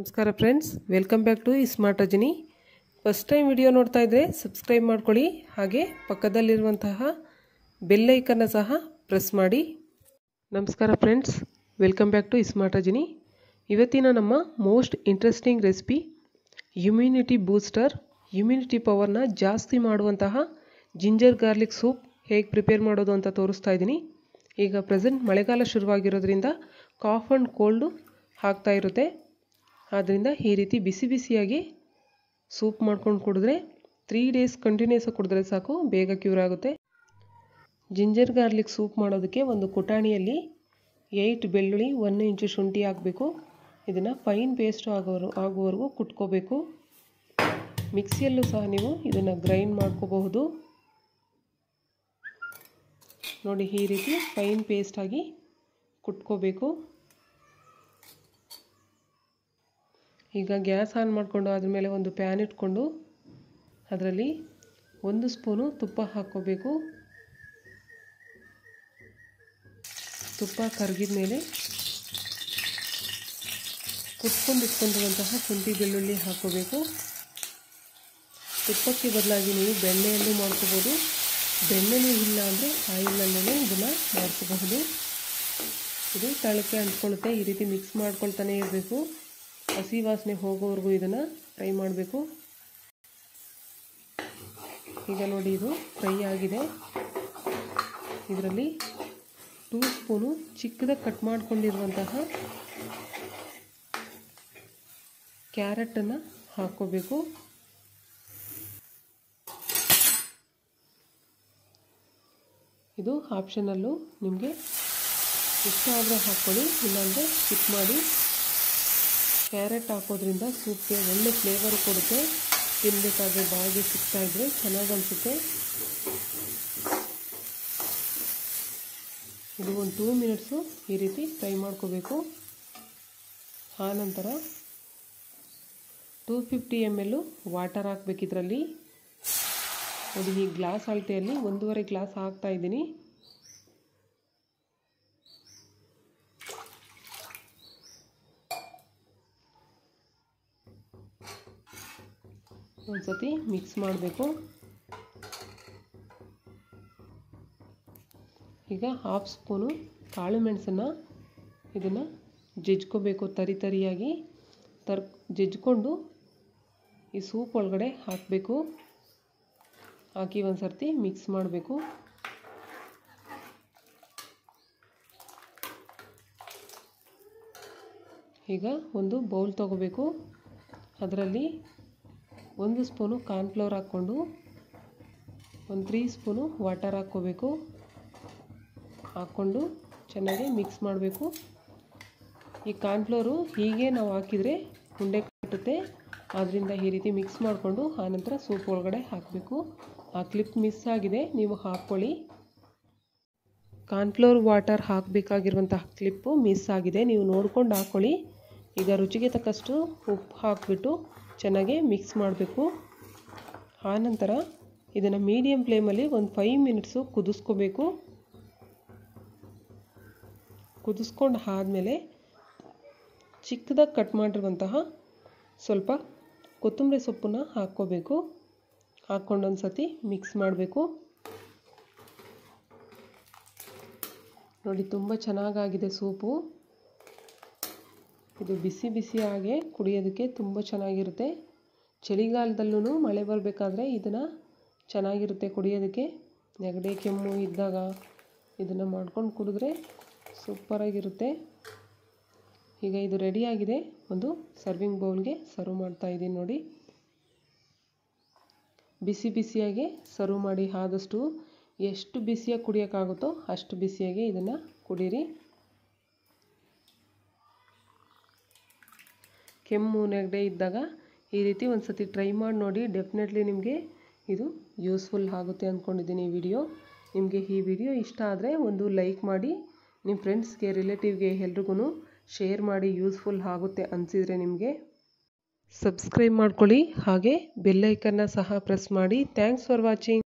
ನಮಸ್ಕಾರ friends welcome back to smart Rajini first time video ನೋಡ್ತಾ ಇದ್ದರೆ ಸಬ್ಸ್ಕ್ರೈಬ್ ಮಾಡ್ಕೊಳ್ಳಿ ಹಾಗೆ ಪಕ್ಕದಲ್ಲಿರುವಂತಹ ಬೆಲ್ ಐಕನ್ನ ಸಹ ಪ್ರೆಸ್ ಮಾಡಿ ನಮಸ್ಕಾರ friends welcome back to smart Rajini ಇವತ್ತಿನ ನಮ್ಮ most interesting recipe immunity booster immunity ಪವರ್ನ ಜಾಸ್ತಿ ಮಾಡುವಂತಹ ಜಿಂಜರ್ ಗಾರ್ಲಿಕ್ ಸೂಪ್ ಹೇಗೆ ಪ್ರಿಪೇರ್ ಮಾಡೋದು ಅಂತ ತೋರಿಸ್ತಾ ಇದ್ದೀನಿ ಈಗ ಪ್ರೆಸೆಂಟ್ ಮಳೆಗಾಲ ಶುರುವಾಗಿರೋದ್ರಿಂದ ಕಾಫ್ ಆ್ಯಂಡ್ ಕೋಲ್ಡು ಆಗ್ತಾ ಇರುತ್ತೆ ಆದ್ದರಿಂದ ಈ ರೀತಿ ಬಿಸಿ ಬಿಸಿಯಾಗಿ ಸೂಪ್ ಮಾಡ್ಕೊಂಡು ಕುಡಿದ್ರೆ ತ್ರೀ ಡೇಸ್ ಕಂಟಿನ್ಯೂಸ್ ಕುಡಿದ್ರೆ ಸಾಕು ಬೇಗ ಕ್ಯೂರ್ ಆಗುತ್ತೆ ಜಿಂಜರ್ ಗಾರ್ಲಿಕ್ ಸೂಪ್ ಮಾಡೋದಕ್ಕೆ ಒಂದು ಕುಟಾಣಿಯಲ್ಲಿ ಏಯ್ಟ್ ಬೆಳ್ಳುಳ್ಳಿ ಒಂದು ಇಂಚು ಶುಂಠಿ ಹಾಕಬೇಕು ಇದನ್ನು ಫೈನ್ ಪೇಸ್ಟ್ ಆಗೋರು ಆಗುವವರೆಗೂ ಕುಟ್ಕೋಬೇಕು ಮಿಕ್ಸಿಯಲ್ಲೂ ಸಹ ನೀವು ಇದನ್ನು ಗ್ರೈಂಡ್ ಮಾಡ್ಕೋಬಹುದು ನೋಡಿ ಈ ರೀತಿ ಫೈನ್ ಪೇಸ್ಟಾಗಿ ಕುಟ್ಕೋಬೇಕು ಈಗ ಗ್ಯಾಸ್ ಆನ್ ಮಾಡಿಕೊಂಡು ಅದ್ರ ಮೇಲೆ ಒಂದು ಪ್ಯಾನ್ ಇಟ್ಕೊಂಡು ಅದರಲ್ಲಿ ಒಂದು ಸ್ಪೂನು ತುಪ್ಪ ಹಾಕ್ಕೋಬೇಕು ತುಪ್ಪ ಕರಗಿದ ಮೇಲೆ ಕುಟ್ಕೊಂಡು ಇಟ್ಕೊಂಡಿರುವಂತಹ ಶುಂಠಿ ಬೆಳ್ಳುಳ್ಳಿ ಹಾಕ್ಕೋಬೇಕು ತುಪ್ಪಕ್ಕೆ ಬದಲಾಗಿ ನೀವು ಬೆಣ್ಣೆಯನ್ನು ಮಾಡ್ಕೋಬೋದು ಬೆಣ್ಣೆನೂ ಇಲ್ಲ ಅಂದರೆ ಆಯಿಲಲ್ಲೇ ಇದನ್ನು ಮಾಡ್ಕೋಬಹುದು ಇದು ತಳಕ್ಕೆ ಅಂಟ್ಕೊಳ್ಳುತ್ತೆ ಈ ರೀತಿ ಮಿಕ್ಸ್ ಮಾಡ್ಕೊಳ್ತಾನೆ ಇರಬೇಕು ಹಸಿ ವಾಸನೆ ಹೋಗೋವರೆಗೂ ಇದನ್ನು ಫ್ರೈ ಮಾಡಬೇಕು ಈಗ ನೋಡಿ ಇದು ಫ್ರೈ ಆಗಿದೆ ಇದರಲ್ಲಿ ಟೂ ಸ್ಪೂನು ಚಿಕ್ಕದಾಗಿ ಕಟ್ ಮಾಡ್ಕೊಂಡಿರುವಂತಹ ಕ್ಯಾರೆಟನ್ನು ಹಾಕ್ಕೋಬೇಕು ಇದು ಆಪ್ಷನಲ್ಲು ನಿಮಗೆ ಇಷ್ಟ ಆದರೆ ಹಾಕ್ಕೊಳ್ಳಿ ಇಲ್ಲಾಂದರೆ ಸ್ಕಿಪ್ ಮಾಡಿ ಕ್ಯಾರೆಟ್ ಹಾಕೋದ್ರಿಂದ ಸೂಪ್ಗೆ ಒಳ್ಳೆ ಫ್ಲೇವರ್ ಕೊಡುತ್ತೆ ತಿನ್ನಬೇಕಾದ್ರೆ ಬಾಯಿಗೆ ಸಿಗ್ತಾ ಇದ್ದರೆ ಚೆನ್ನಾಗಿ ಅನಿಸುತ್ತೆ ಇದು ಒಂದು ಟೂ ಮಿನಿಟ್ಸು ಈ ರೀತಿ ಫ್ರೈ ಮಾಡ್ಕೋಬೇಕು ಆನಂತರ two fifty M L water ಹಾಕ್ಬೇಕು ಇದರಲ್ಲಿ ನೋಡಿ ಈ ಗ್ಲಾಸ್ ಅಳತೆಯಲ್ಲಿ ಒಂದೂವರೆ ಗ್ಲಾಸ್ ಹಾಕ್ತಾ ಇದ್ದೀನಿ ಒಂದು ಸತಿ ಮಿಕ್ಸ್ ಮಾಡಬೇಕು ಈಗ ಹಾಫ್ ಸ್ಪೂನು ಕಾಳು ಮೆಣಸನ್ನು ಇದನ್ನು ಜಜ್ಕೋಬೇಕು ತರಿ ತರಿಯಾಗಿ ತರ್ ಜಜ್ಕೊಂಡು ಈ ಸೂಪ್ ಒಳಗಡೆ ಹಾಕಬೇಕು ಹಾಕಿ ಒಂದು ಸರ್ತಿ ಮಿಕ್ಸ್ ಮಾಡಬೇಕು ಈಗ ಒಂದು ಬೌಲ್ ತಗೋಬೇಕು ಅದರಲ್ಲಿ ಒಂದು ಸ್ಪೂನು ಕಾರ್ನ್ಫ್ಲವರ್ ಹಾಕ್ಕೊಂಡು ಒಂದು ತ್ರೀ ಸ್ಪೂನು ವಾಟರ್ ಹಾಕ್ಕೋಬೇಕು ಹಾಕ್ಕೊಂಡು ಚೆನ್ನಾಗಿ ಮಿಕ್ಸ್ ಮಾಡಬೇಕು ಈ ಕಾರ್ನ್ಫ್ಲವರು ಹೀಗೆ ನಾವು ಹಾಕಿದರೆ ಉಂಡೆ ಕಟ್ಟುತ್ತೆ ಆದ್ದರಿಂದ ಈ ರೀತಿ ಮಿಕ್ಸ್ ಮಾಡಿಕೊಂಡು ಆನಂತರ ಸೂಪ್ ಒಳಗಡೆ ಹಾಕಬೇಕು ಆ ಕ್ಲಿಪ್ ಮಿಸ್ ಆಗಿದೆ ನೀವು ಹಾಕ್ಕೊಳ್ಳಿ ಕಾರ್ನ್ಫ್ಲವರ್ ವಾಟರ್ ಹಾಕಬೇಕಾಗಿರುವಂತಹ ಕ್ಲಿಪ್ಪು ಮಿಸ್ ಆಗಿದೆ ನೀವು ನೋಡ್ಕೊಂಡು ಹಾಕ್ಕೊಳ್ಳಿ ಈಗ ರುಚಿಗೆ ತಕ್ಕಷ್ಟು ಉಪ್ಪು ಹಾಕಿಬಿಟ್ಟು ಚೆನ್ನಾಗಿ ಮಿಕ್ಸ್ ಮಾಡಬೇಕು ಆನಂತರ ಇದನ್ನು ಮೀಡಿಯಮ್ ಫ್ಲೇಮಲ್ಲಿ ಒಂದು ಫೈವ್ ಮಿನಿಟ್ಸು ಕುದಿಸ್ಕೋಬೇಕು ಕುದಿಸ್ಕೊಂಡು ಆದಮೇಲೆ ಚಿಕ್ಕದಾಗಿ ಕಟ್ ಮಾಡಿರುವಂತಹ ಸ್ವಲ್ಪ ಕೊತ್ತಂಬರಿ ಸೊಪ್ಪನ್ನ ಹಾಕ್ಕೋಬೇಕು ಹಾಕ್ಕೊಂಡು ಒಂದು ಸತಿ ಮಿಕ್ಸ್ ಮಾಡಬೇಕು ನೋಡಿ ತುಂಬ ಚೆನ್ನಾಗಾಗಿದೆ ಸೂಪು ಇದು ಬಿಸಿ ಬಿಸಿಯಾಗೆ ಕುಡಿಯೋದಕ್ಕೆ ತುಂಬ ಚೆನ್ನಾಗಿರುತ್ತೆ ಚಳಿಗಾಲದಲ್ಲೂ ಮಳೆ ಬರಬೇಕಾದ್ರೆ ಇದನ್ನು ಚೆನ್ನಾಗಿರುತ್ತೆ ಕುಡಿಯೋದಕ್ಕೆ ನೆಗಡಿ ಕೆಮ್ಮು ಇದ್ದಾಗ ಇದನ್ನು ಮಾಡ್ಕೊಂಡು ಕುಡಿದ್ರೆ ಸೂಪರಾಗಿರುತ್ತೆ ಈಗ ಇದು ರೆಡಿಯಾಗಿದೆ ಒಂದು ಸರ್ವಿಂಗ್ ಬೌಲ್ಗೆ ಸರ್ವ್ ಮಾಡ್ತಾ ಇದ್ದೀನಿ ನೋಡಿ ಬಿಸಿ ಬಿಸಿಯಾಗಿ ಸರ್ವ್ ಮಾಡಿ ಆದಷ್ಟು ಎಷ್ಟು ಬಿಸಿಯಾಗಿ ಕುಡಿಯೋಕ್ಕಾಗುತ್ತೋ ಅಷ್ಟು ಬಿಸಿಯಾಗಿ ಇದನ್ನು ಕುಡೀರಿ ಕೆಮ್ಮು ನೆಗಡಿ ಇದ್ದಾಗ ಈ ರೀತಿ ಒಂದು ಸತಿ ಟ್ರೈ ಮಾಡಿ ನೋಡಿ ಡೆಫಿನೆಟ್ಲಿ ನಿಮಗೆ ಇದು ಯೂಸ್ಫುಲ್ ಆಗುತ್ತೆ ಅಂದ್ಕೊಂಡಿದ್ದೀನಿ ಈ ವಿಡಿಯೋ ನಿಮಗೆ ಈ ವಿಡಿಯೋ ಇಷ್ಟ ಆದರೆ ಒಂದು ಲೈಕ್ ಮಾಡಿ ನಿಮ್ಮ ಫ್ರೆಂಡ್ಸ್ಗೆ ರಿಲೇಟಿವ್ಗೆ ಎಲ್ರಿಗೂ ಶೇರ್ ಮಾಡಿ ಯೂಸ್ಫುಲ್ ಆಗುತ್ತೆ ಅನಿಸಿದರೆ ನಿಮಗೆ ಸಬ್ಸ್ಕ್ರೈಬ್ ಮಾಡ್ಕೊಳ್ಳಿ ಹಾಗೆ ಬೆಲ್ಲೈಕನ್ನ ಸಹ ಪ್ರೆಸ್ ಮಾಡಿ ಥ್ಯಾಂಕ್ಸ್ ಫಾರ್ ವಾಚಿಂಗ್